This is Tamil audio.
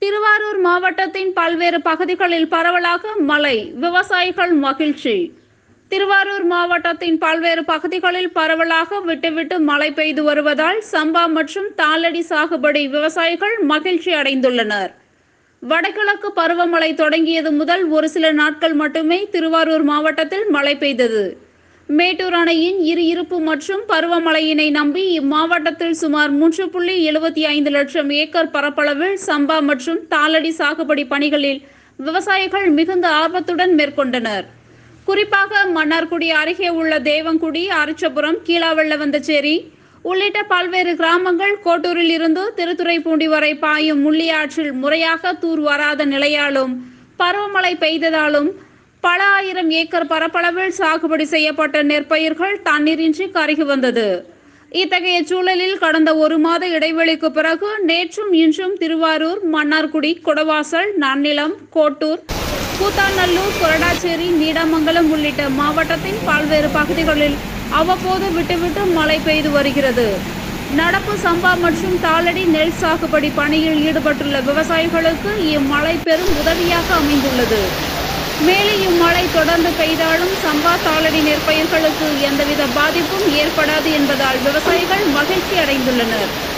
திருவாரூர் மாவட்டத்தின் பல்வேறு பகுதிகளில் பரவலாக மழை விவசாயிகள் மகிழ்ச்சி திருவாரூர் மாவட்டத்தின் பல்வேறு பகுதிகளில் பரவலாக விட்டுவிட்டு மழை பெய்து வருவதால் சம்பா மற்றும் தாளடி சாகுபடி விவசாயிகள் மகிழ்ச்சி அடைந்துள்ளனர் வடகிழக்கு பருவமழை தொடங்கியது முதல் ஒரு சில நாட்கள் மட்டுமே திருவாரூர் மாவட்டத்தில் மழை பெய்தது மேட்டூர் அணையின் இரு இருப்பு மற்றும் பருவமழையினை நம்பி இம்மாவட்டத்தில் சுமார் மூன்று புள்ளி எழுபத்தி ஐந்து லட்சம் ஏக்கர் பரப்பளவில் சம்பா மற்றும் தாளடி சாகுபடி பணிகளில் விவசாயிகள் மிகுந்த ஆர்வத்துடன் மேற்கொண்டனர் குறிப்பாக மன்னார்குடி அருகே உள்ள தேவங்குடி அரிச்சபுரம் கீழாவெள்ளவந்தச்சேரி உள்ளிட்ட பல்வேறு கிராமங்கள் கோட்டூரில் இருந்து திருத்துறைப்பூண்டி வரை பாயும் முள்ளியாற்றில் முறையாக தூர் வராத நிலையாலும் பருவமழை பெய்ததாலும் பல ஆயிரம் ஏக்கர் பரப்பளவில் சாகுபடி செய்யப்பட்ட நெற்பயிர்கள் தண்ணீரின்றி கருகி வந்தது இத்தகைய சூழலில் கடந்த ஒரு மாத இடைவெளிக்கு பிறகு நேற்றும் இன்றும் திருவாரூர் மன்னார்குடி குடவாசல் நன்னிலம் கோட்டூர் கூத்தாநல்லூர் கொரடாச்சேரி நீடாமங்கலம் உள்ளிட்ட மாவட்டத்தின் பல்வேறு பகுதிகளில் அவ்வப்போது விட்டுவிட்டு மழை பெய்து வருகிறது நடப்பு சம்பா மற்றும் தாளடி நெல் சாகுபடி பணியில் ஈடுபட்டுள்ள விவசாயிகளுக்கு இம்மழை பெரும் உதவியாக அமைந்துள்ளது மேலும் இம்மழை தொடர்ந்து பெய்தாலும் சம்பா தாளடி நெற்பயிர்களுக்கு எந்தவித பாதிப்பும் ஏற்படாது என்பதால் விவசாயிகள் மகிழ்ச்சி அடைந்துள்ளனர்